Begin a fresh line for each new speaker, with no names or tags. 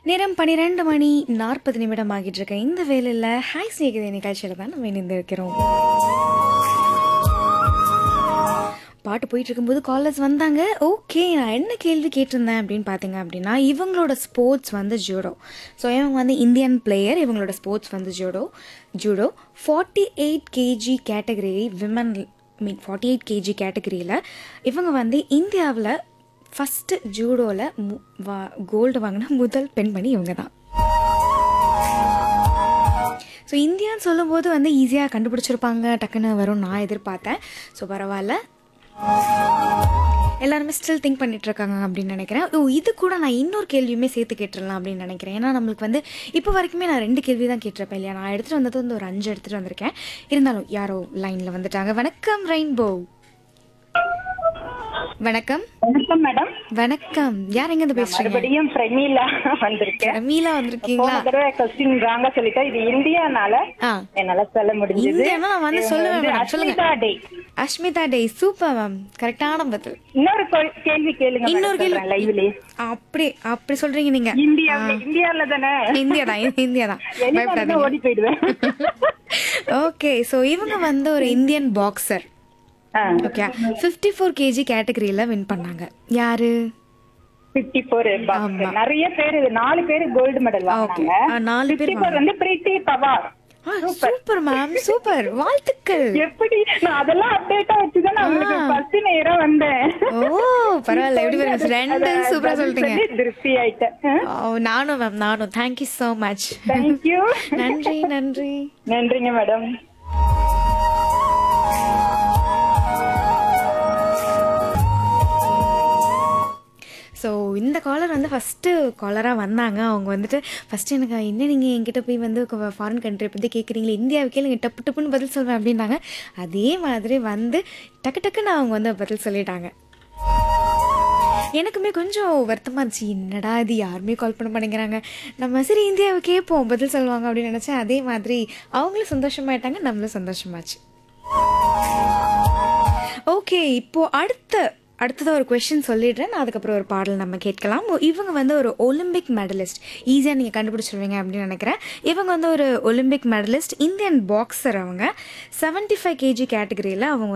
நேரம் பன்னிரெண்டு மணி நாற்பது நிமிடம் ஆகிட்டு இருக்க இந்த வேலையில் ஹாய் ஸ்நேகிதே நிகழ்ச்சியில் தான் நம்ம இணைந்திருக்கிறோம் பாட்டு போயிட்டு இருக்கும்போது காலர்ஸ் வந்தாங்க ஓகே நான் என்ன கேள்வி கேட்டிருந்தேன் அப்படின்னு பார்த்தீங்க அப்படின்னா இவங்களோட ஸ்போர்ட்ஸ் வந்து ஜூடோ ஸோ இவங்க வந்து இந்தியன் பிளேயர் இவங்களோட ஸ்போர்ட்ஸ் வந்து judo judo forty eight KG category women மீன் ஃபார்ட்டி எயிட் கேஜி கேட்டகரியில் இவங்க வந்து இந்தியாவில் ஃபஸ்ட்டு ஜூடோவில் மு வா கோல்டு வாங்கின முதல் பெண்மணி இவங்க தான் ஸோ இந்தியான்னு சொல்லும்போது வந்து ஈஸியாக கண்டுபிடிச்சிருப்பாங்க டக்குன்னு வரும் நான் எதிர்பார்த்தேன் ஸோ பரவாயில்ல எல்லாருமே ஸ்டில் திங்க் பண்ணிட்டு இருக்காங்க அப்படின்னு நினைக்கிறேன் ஓ இது கூட நான் இன்னொரு கேள்வியுமே சேர்த்து கேட்டுடலாம் அப்படின்னு நினைக்கிறேன் ஏன்னா நம்மளுக்கு வந்து இப்போ வரைக்குமே நான் ரெண்டு கேள்வி தான் கேட்டிருப்பேன் இல்லையா நான் எடுத்துகிட்டு வந்தது வந்து ஒரு அஞ்சு எடுத்துகிட்டு வந்திருக்கேன் இருந்தாலும் யாரோ லைனில் வந்துட்டாங்க வணக்கம் ரெயின்போ வணக்கம்
வணக்கம் மேடம்
வணக்கம் யார் எங்கேருந்து பேசுறீங்க
மறுபடியும் பிரமீலா வந்திருக்கேன்
மீலா வந்திருக்கீங்களா
போன தடவை கொஸ்டின் ராங்கா சொல்லிட்டேன் இது இந்தியானால
ஆ
என்னால சொல்ல முடிஞ்சது
இந்தியானா நான் வந்து சொல்லுவேன் மேடம் சொல்லுங்க
அஸ்மிதா டே
அஷ்மிதா டே சூப்பர் மேம் கரெக்டான பதில்
இன்னொரு கொ- கேள்வி கேளுங்க
இன்னொரு கேள்வி
லைவ்லி
அப்படி அப்படி சொல்றீங்க நீங்க
இந்தியாவுல இந்தியால தானே
இந்தியா தான் இந்தியா தான்
வெளிநாடுனா
பயப்படாதீங்க
ஓடி போயிடுவேன்
ஓகே ஸோ இவங்க வந்து ஒரு இந்தியன் பாக்ஸர்
ஆ,
ஓகே ஃபிஃப்டி ஃபோர் கேஜி கேட்டகரியில் வின் பண்ணாங்க யாரு
54 ஃபோர் நிறைய பேர் இது நாலு பேர் கோல்டு மெடல்
ஓகே
வாங்கினாங்க
நாலு பேர்
54 வந்து Preeti Pawar
super ma'am super வாழ்த்துக்கள்
எப்படி நான் அதெல்லாம் அப்டேட்டா வச்சுதான் நான் உங்களுக்கு ஃபர்ஸ்ட் நேரம் வந்தேன்
ஓ பரவாயில்ல எப்படி பாருங்க ரெண்டு சூப்பரா சொல்லிட்டீங்க
சொல்லி திருப்தி ஆயிட்டேன்
ஓ, நானும் மேம் நானும் தேங்க்யூ ஸோ மச்
தேங்க்யூ
நன்றி நன்றி
நன்றிங்க மேடம்
ஸோ இந்த காலர் வந்து ஃபஸ்ட்டு காலராக வந்தாங்க அவங்க வந்துட்டு ஃபஸ்ட்டு எனக்கு என்ன நீங்கள் என்கிட்ட போய் வந்து ஃபாரின் கண்ட்ரி பற்றி கேட்குறீங்களே இந்தியாவுக்கே நீங்கள் டப்பு டப்புன்னு பதில் சொல்வேன் அப்படின்னாங்க அதே மாதிரி வந்து டக்கு டக்குன்னு அவங்க வந்து பதில் சொல்லிட்டாங்க எனக்குமே கொஞ்சம் வருத்தமாக இருந்துச்சு என்னடா இது யாருமே கால் பண்ண மாட்டேங்கிறாங்க நம்ம சரி இந்தியாவை கேட்போம் பதில் சொல்லுவாங்க அப்படின்னு நினச்சேன் அதே மாதிரி அவங்களும் சந்தோஷமாயிட்டாங்க நம்மளும் சந்தோஷமாச்சு ஓகே இப்போ அடுத்த அடுத்ததாக ஒரு கொஷின் சொல்லிடுறேன் நான் அதுக்கப்புறம் ஒரு பாடல் நம்ம கேட்கலாம் இவங்க வந்து ஒரு ஒலிம்பிக் மெடலிஸ்ட் ஈஸியாக நீங்கள் கண்டுபிடிச்சிருவீங்க அப்படின்னு நினைக்கிறேன் இவங்க வந்து ஒரு ஒலிம்பிக் மெடலிஸ்ட் இந்தியன் பாக்ஸர் அவங்க 75 ஃபைவ் கேஜி கேட்டகரியில் அவங்க